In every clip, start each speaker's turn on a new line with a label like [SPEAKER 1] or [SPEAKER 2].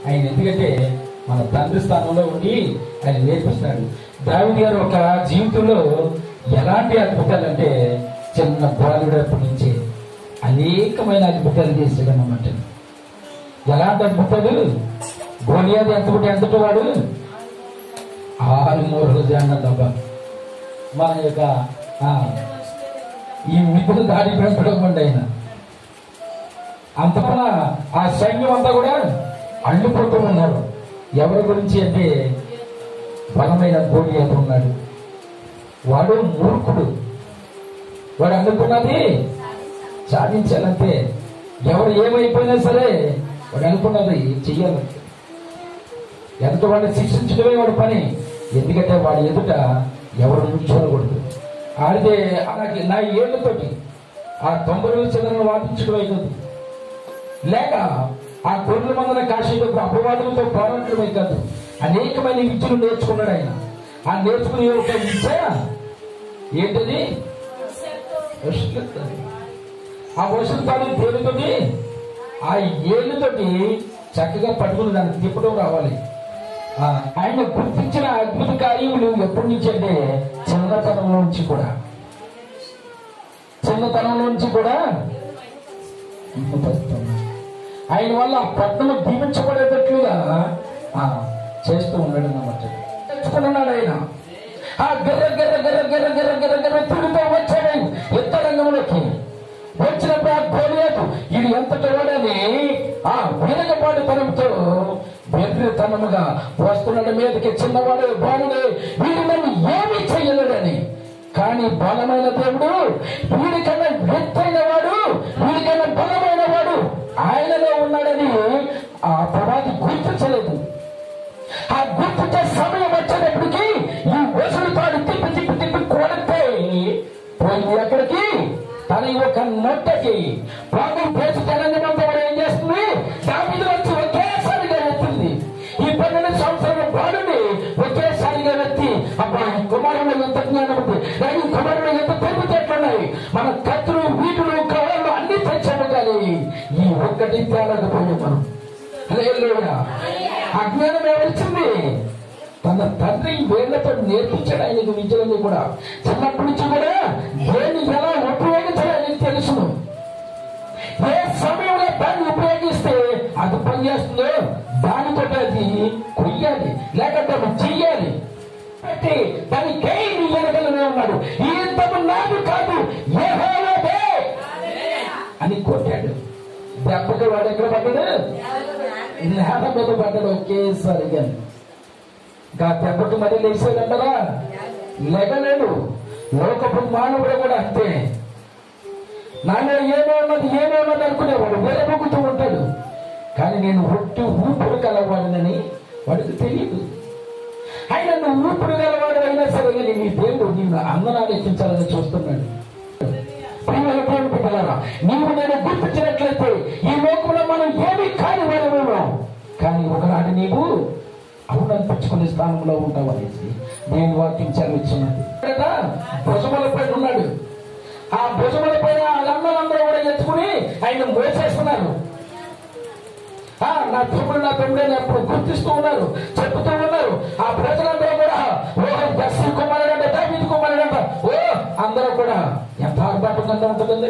[SPEAKER 1] ఆయన ఎందుకంటే మన తండ్రి స్థానంలో ఉండి ఆయన నేర్పిస్తాడు దావిది గారు ఒక జీవితంలో ఎలాంటి అద్భుతాలు అంటే చిన్న బాలుడప్పటి నుంచి అనేకమైన అద్భుతాలు చేశాడు అన్నమాట ఎలాంటి అద్భుతాలు గోలియాది ఎంతటి ఎంతటి వాడు ఆరు మూడు అన్న దెబ్బ మన యొక్క ఆ, ఈ మిగులు దాడి పెంపడం ఆయన అంతకన్నా ఆ సైన్యం అంతా కూడా అల్లుపోతూ ఉన్నారు ఎవరి గురించి అంటే బలమైన గోలియాదు ఉన్నాడు వాడు మూర్ఖుడు వాడు అనుకున్నది సాధించాలంటే ఎవరు ఏమైపోయినా సరే వాడు అనుకున్నది చెయ్యాలంటే ఎదుట వాడిని శిక్షించడమే వాడి పని ఎందుకంటే వాడి ఎదుట ఎవరు నుంచోనకూడదు ఆడితే అలాగే నా ఏళ్ళతోటి ఆ తొంభై రోజుల చంద్రను వాదించడమే కాదు లేక ఆ గొర్రెల మందల కాశీలకు అపవాదులతో పోరాటమే కాదు అనేకమైన విద్యలు నేర్చుకున్నాడు ఆయన ఆ నేర్చుకునే ఒక విద్య ఏంటది వశులత. ఆ వశులతాడు దేనితోటి ఆ ఏళ్ళతోటి చక్కగా పట్టుకుని దాన్ని తిప్పడం రావాలి ఆ, ఆయన గుర్తించిన అద్భుత కార్యములు ఎప్పటి నుంచి అంటే చిన్నతనం నుంచి కూడా చిన్నతనం నుంచి కూడా ఆయన వల్ల ఆ పట్టణం దీవించబడేటట్లుగా ఆ, చేస్తూ ఉన్నాడు అన్నమాట తెచ్చుకున్నాడు ఆయన ఆ గర్ర గర్ర గర్ర గర్ర గర్ర గర్ర గర్ర తిరుగుతూ వచ్చాడు యుద్ధ రంగంలోకి వచ్చినప్పుడు ఆ గోలియాతు ఇది ఎంతటి వాడని ఆ వెనకపాటు తనంతో బెదిరితనముగా వస్తున్నాడు మీదకి చిన్నవాడు బాలుడే వీడు నన్ను ఏమీ చెయ్యలేడని కానీ బలమైన దేవుడు వీడికన్నా ఎత్తైన వాడు వీడికన్నా బలమైన వాడు ఆయనలో ఉన్నాడని ఆ ప్రవాది గుర్తించలేదు ఆ గుర్తించే సమయం వచ్చేటప్పటికి ఈ వసులు తాడు తిప్పి తిప్పి తిప్పి కొడితే పోయింది ఎక్కడికి తన యొక్క నొట్టకి పాపం పేసు తెలంగాణ ఏం చేస్తుంది దాని వచ్చి ఒకేసారిగా ఎత్తుంది ఈ పన్నెండు సంవత్సరాల బాలుని ఒకేసారిగా ఎత్తి అబ్బా ఈ కుమారుడు ఎంత జ్ఞానం ఉంది కానీ ఈ కుమారుడు ఎంత తెలివితేటలున్నాయి మన కత్తులు వీటులు కవలు అన్ని తెచ్చాము కానీ ఈ ఒక్కటి తేలకపోయాం మనం హల్లెలూయా. అజ్ఞానం ఎవరిచ్చింది తన తండ్రి వేళ్లతో నేర్పించాడు ఆయనకు విద్యలని కూడా చిన్నప్పటి నుంచి కూడా దేన్ని ఎలా ఉపయోగించాలని తెలుసును ఏ సమయంలో దాన్ని ఉపయోగిస్తే అది పనిచేస్తుందో దానితో అది కొయ్యాలి లేకపోతే అది చెయ్యాలి అంటే దాని కై నీ వెనకలనే ఉన్నాడు ఈ యుద్ధము నాది కాదు యెహోవాదే అని కొట్టాడు దెబ్బకి వాడు ఎక్కడ పడ్డాడు నేల మీద పడ్డాడు ఒకేసారిగా ఇంకా దెబ్బకి మరీ లేచాడంటారా లేగలేడు లోకపు మానవుడు కూడా అంతే నాన్న ఏమో ఉన్నది ఏమో ఉన్నది అనుకునేవాడు వెలబొక్కుతూ ఉంటాడు కానీ నేను ఒట్టి ఊపిరి కలవాడినని వాడికి తెలియదు ఆయన నువ్వు ఊపిరి గలవాడు అయినా సరే కానీ నీ దేవుడు నిన్ను అందనాలు ఎక్కించాలని చూస్తున్నాడు ప్రియమైన దేవుని బిడ్డలారా, నీవు నేను గుర్తించినట్లయితే ఈ లోకంలో మనం ఏమీ కాని వారమేమో కానీ ఒకనాడు నీవు అవుననిపించుకునే స్థానంలో ఉంటావు అనేసి నేను వాక్యం చదివించున్నది కదా భుజముల పైన ఉన్నాడు ఆ భుజముల పైన వాళ్ళందరూ కూడా ఎత్తుకుని ఆయన మోసేస్తున్నారు ఆ, నా తమ్ముడు నా తమ్ముడే అప్పుడు గుర్తిస్తూ ఉన్నారు చెప్తూ ఉన్నారు ఆ ప్రజలందరూ కూడా ఓ దర్శి కుమారుడు అంటే దావీదు కుమారుడు అంట ఓ అందరూ కూడా ఎంత ఆర్భాటంగా ఉంటుందండి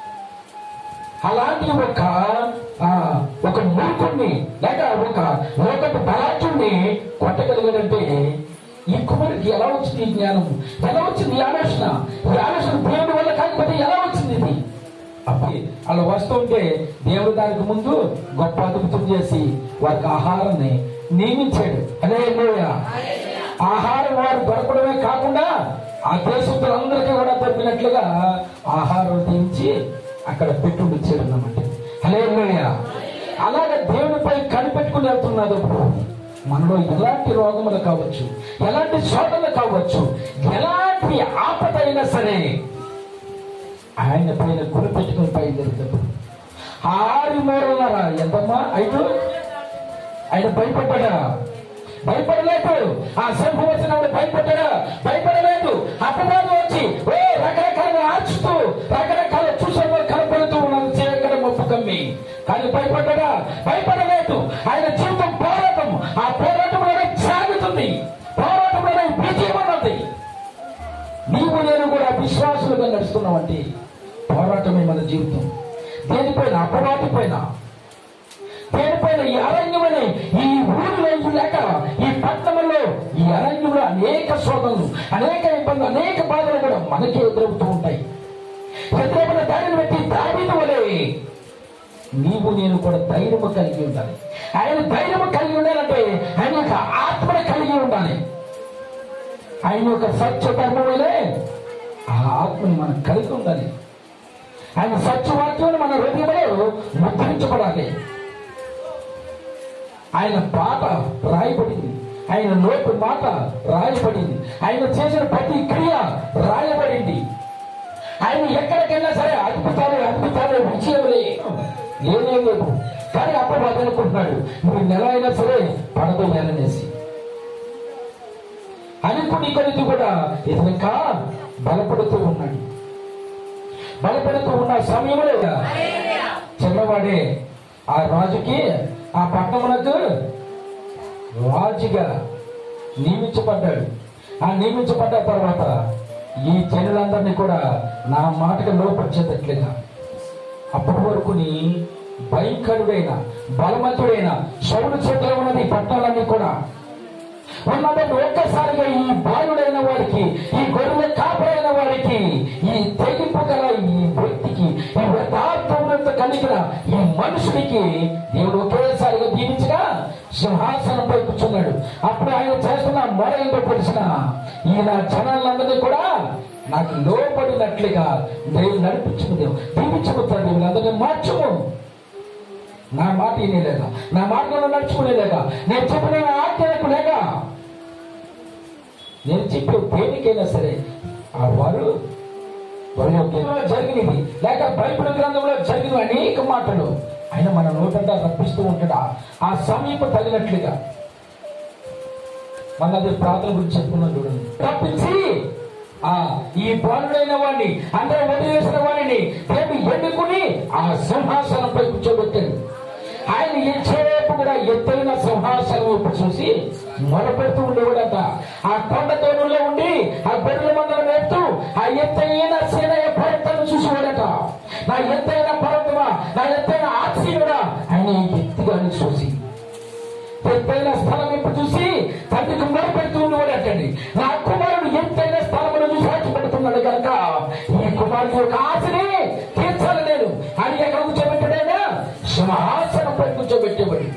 [SPEAKER 1] అలాంటి ఒక ఆ, ఒక మూర్ఖుణ్ణి లేక ఒక లోకపు బలాఢ్యుణ్ణి కొట్టగలిగాడంటే ఈ కుమారుడికి ఎలా వచ్చింది ఈ జ్ఞానం ఎలా వచ్చింది ఈ ఆలోచన ఈ ఆలోచన దేవుడి వల్ల కాకపోతే ఎలా వచ్చింది ఇది అప్పుడు అలా వస్తుంటే దేవుడు దానికి ముందు గొప్ప అద్భుతం చేసి వారికి ఆహారాన్ని నియమించాడు అదే ఆహారం వారు దొరకడమే కాకుండా ఆ దేశస్తులందరికీ కూడా దొరికినట్లుగా ఆహారం తెచ్చి అక్కడ పెట్టుండిచ్చాడు అన్నమాట అలే అలాగే దేవునిపై కనిపెట్టుకుని వెళ్తున్నది మనలో ఎలాంటి రోగములు కావచ్చు ఎలాంటి శోధనలు కావచ్చు ఎలాంటి ఆపద అయినా సరే ఆయన పైన గురి పెట్టుకుని పైన జరుగుతాడు ఆరు మూడున్నర ఎంతమ్మా ఐదు ఆయన భయపడ్డా భయపడలేదు ఆ సింహం వచ్చినప్పుడు భయపడ్డా భయపడలేదు అపవాదం వచ్చి ఓ రకరకాలుగా ఆర్చుతూ రకరకాల చూసే కనపడుతూ ఉన్నది చేయగల మొప్పు కమ్మి కానీ భయపడ్డా భయపడలేదు ఆయన జీవితం నీవు నేను కూడా విశ్వాసులుగా నడుస్తున్నామంటే పోరాటమే మన జీవితం దేనిపైన అపవాది పైన దేనిపైన ఈ అరణ్యమనే ఈ ఊరిలో ఈ లేక ఈ పట్టణంలో ఈ అరణ్యంలో అనేక శోధనలు అనేక ఇబ్బందులు అనేక బాధలు కూడా మనకే ఎదురవుతూ ఉంటాయి ఎదురైన దారిని బట్టి దాడిన వలే నీవు నేను కూడా ధైర్యము కలిగి ఉండాలి ఆయన ధైర్యము కలిగి ఉండాలంటే ఆయన యొక్క ఆత్మను కలిగి ఉండాలి ఆయన యొక్క సత్య ధర్మములే ఆ ఆత్మని మనం కలిగి ఉండాలి ఆయన సత్యవాక్యం మన హృదయంలో ముద్రించబడాలి ఆయన పాట రాయబడింది ఆయన నోటి మాట రాయబడింది ఆయన చేసిన ప్రతి క్రియ రాయబడింది ఆయన ఎక్కడికైనా సరే అద్భుతాలు అద్భుతాలు విజయములే ఏమీ లేదు కానీ అప్పవాడు అనుకుంటున్నాడు నువ్వు నెల అయినా సరే పడదు నెలనేసి అనుకుని కొలిది కూడా ఇతనికా బలపడుతూ ఉన్నాడు బలపడుతూ ఉన్న సమయంలో చిన్నవాడే ఆ రాజుకి ఆ పట్టణమునకు రాజుగా నియమించబడ్డాడు ఆ నియమించబడ్డ తర్వాత ఈ జనులందరినీ కూడా నా మాటకు లోపరిచేటట్లుగా అప్పటి వరకుని భయంకరుడైన బలవంతుడైన శౌడు చేతిలో ఉన్నది ఈ పట్టణాలన్నీ కూడా ఉన్నదని ఒక్కసారిగా ఈ బాలుడైన వారికి ఈ గొర్రెల కాపరైన వారికి ఈ తెగింపు గల ఈ వ్యక్తికి ఈ యథార్థములతో కలిగిన ఈ మనుషుడికి దేవుడు ఒకేసారిగా దీవించగా సింహాసనంపై కూర్చున్నాడు అప్పుడు ఆయన చేస్తున్న మొర ఏంటో తెలిసిన ఈయన జనాలందరినీ కూడా నాకు లోపడినట్లుగా నేను నడిపించుకు దేవుడు దీవించుకుంటాడు వీళ్ళందరినీ మార్చుము నా మాట వినేలేక నా మాటలో నడుచుకునేలేక నేను చెప్పిన ఆజ్ఞలకు లేక నేను చెప్పే దేనికైనా సరే ఆ వారు వాక్యంలో జరిగినవి లేక బైబిల్ గ్రంథంలో జరిగిన అనేక మాటలు ఆయన మన నోటంతా రప్పిస్తూ ఉంటాడు ఆ- ఆ సమీప తగినట్లుగా మన అది ప్రార్థన గురించి చెప్పుకున్నాం చూడండి తప్పించి ఆ ఈ బాలుడైన వాడిని అందరూ వదిలేసిన వాడిని దేవుడు ఎన్నుకుని ఆ సింహాసనంపై కూర్చోబెట్టాడు ఆయన ఎంతసేపు కూడా ఎత్తైన సింహాసనం వైపు చూసి మొరపెడుతూ ఉండేవాడట ఆ కొండ తోడులో ఉండి ఆ బెర్రెల మందరం వేస్తూ ఆ ఎత్తైన సేనయ పర్వతాన్ని చూసేవాడట నా ఎత్తైన పర్వతమా నా ఎత్తైన ఆశీనుడా ఆయన ఎత్తుగా చూసి ఎత్తైన స్థలం ఇప్పుడు చూసి తండ్రికి మొరపెడుతూ ఉండేవాడటండి నా కుమారుడు ఎత్తైన స్థలమును చూసి ఆశపడుతున్నాడు కనుక ఈ కుమారుడు యొక్క ఆశని తీర్చాలి నేను అని ఎక్కడ కూర్చోబెట్టాడైనా సింహాసనంపై కూర్చోబెట్టేవాడు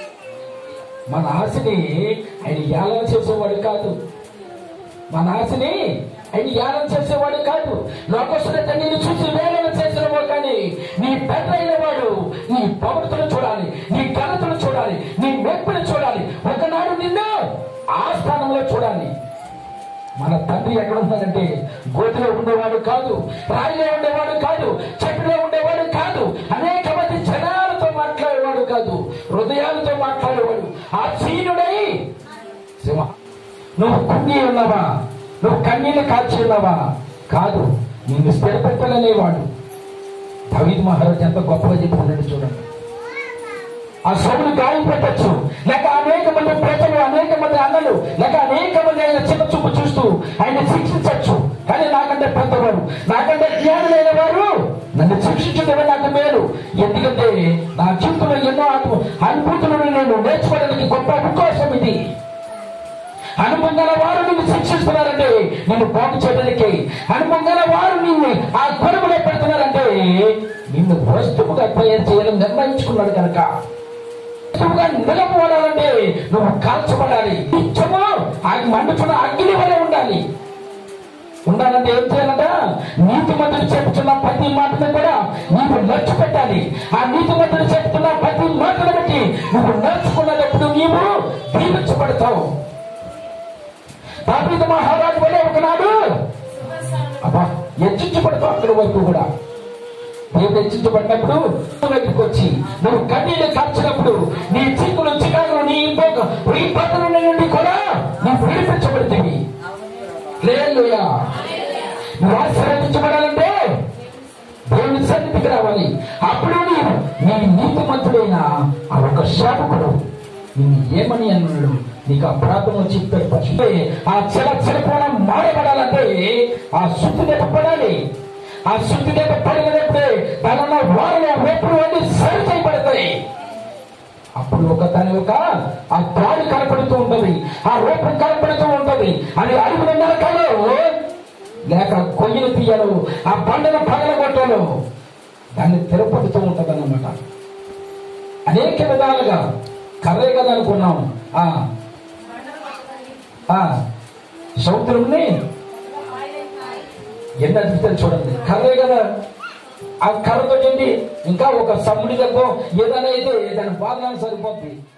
[SPEAKER 1] మన ఆశని ఆయన ఏలన చేసేవాడు కాదు మన ఆశని ఆయన యానం చేసేవాడు కాదు లోకస్తులైతే నిన్ను చూసి వేలన చేసినవాడు కానీ నీ పెద్దయిన వాడు నీ పవర్తను చూడాలి నీ ఘనతను చూడాలి నీ మెప్పును చూడాలి ఒకనాడు నిన్ను ఆ స్థానంలో చూడాలి మన తండ్రి ఎక్కడ ఉన్నాడంటే గోతిలో ఉండేవాడు కాదు రాయిలో ఉండేవాడు కాదు చెట్టులో ఉండేవాడు కాదు అనేక మంది జనాలతో మాట్లాడేవాడు కాదు హృదయాలతో మాట్లాడేవాడు ఆ చీనుడై సింహ నువ్వు కుంగి ఉన్నావా నువ్వు కన్నీళ్ళు కాల్చి ఉన్నావా కాదు నిన్ను స్థిరపెట్టాలనేవాడు దవీద్ మహారాజ్ ఎంత గొప్పగా చెప్పుకున్నాడు చూడండి ఆ సౌలు గాయం పెట్టచ్చు లేక అనేక మంది ప్రజలు అనేక మంది అన్నలు లేక అనేక మంది ఆయన చిన్న చూపు చూస్తూ ఆయన శిక్షించవచ్చు కానీ నాకంటే పెద్దవారు నాకంటే జ్ఞానులైన వారు నన్ను శిక్షించడమే నాకు మేలు ఎందుకంటే నా జీవితంలో ఎన్నో అను- అనుభూతులను నేను నేర్చుకోవడానికి గొప్ప అవకాశం ఇది అనుభవం గల వారు నిన్ను శిక్షిస్తున్నారంటే నిన్ను బాగు చేయడానికి అనుభవం గల వారు నిన్ను ఆ గొడవలో పెడుతున్నారంటే నిన్ను వస్తువుగా తయారు చేయాలని నిర్ణయించుకున్నాడు కనుక వస్తువుగా నిలబడాలంటే నువ్వు కాల్చబడాలి నిత్యము ఆ మండుచున్న అగ్ని వలె ఉండాలి ఉండాలంటే ఏం చేయాలంట నీతి మంత్రులు చెప్తున్న ప్రతి మాటను కూడా నీవు నచ్చు పెట్టాలి ఆ నీతి మంత్రులు చెప్తున్న ప్రతి మాటను బట్టి నువ్వు నడుచుకున్నప్పుడు నీవు దీవించబడతావు దావీదు మహారాజు వలె ఒకనాడు అబ్బా హెచ్చించబడతావు అక్కడి వరకు కూడా దేవుడు హెచ్చించబడినప్పుడు నువ్వు దగ్గరికి వచ్చి నువ్వు కన్నీళ్ళు కార్చినప్పుడు నీ చీకులు చికాకులు నీ ఇంకొక ఈ పట్టణం నుండి కూడా నువ్వు విడిపించబడుతుంది లేలుయా నువ్వు ఆశీర్వదించబడాలంటే దేవుని సన్నిధికి రావాలి అప్పుడు నీవు నీ నీతిమంతుడైన ఆ ఒక సేవకుడు నిన్ను ఏమని అన్నాడు నీకు ఆ ప్రార్థన చెప్పాడు పక్షులే ఆ చెల చెలపోవడం మారబడాలంటే ఆ శుద్ధి పడాలి ఆ శుద్ధి పడినప్పుడే దానిలో వారిని రేపులు అన్ని సరి చేయబడతాయి అప్పుడు ఒక దాని ఒక ఆ దాడి కనపడుతూ ఉంటది ఆ రూపం కనపడుతూ ఉంటది అది అడుగుల నరకలు లేక కొయ్యలు తీయలు ఆ బండను పగలగొట్టలు దాన్ని తెరపడుతూ ఉంటది అన్నమాట అనేక విధాలుగా కర్రే కదా అనుకున్నాం ఆ ఆ సముద్రంని ఎన్ని అద్భుతాలు చూడండి కర్రే కదా ఆ కర్రతో ఏంటి ఇంకా ఒక సమ్ముడి దగ్గర ఏదైనా అయితే దాని బాధ సరిపోద్ది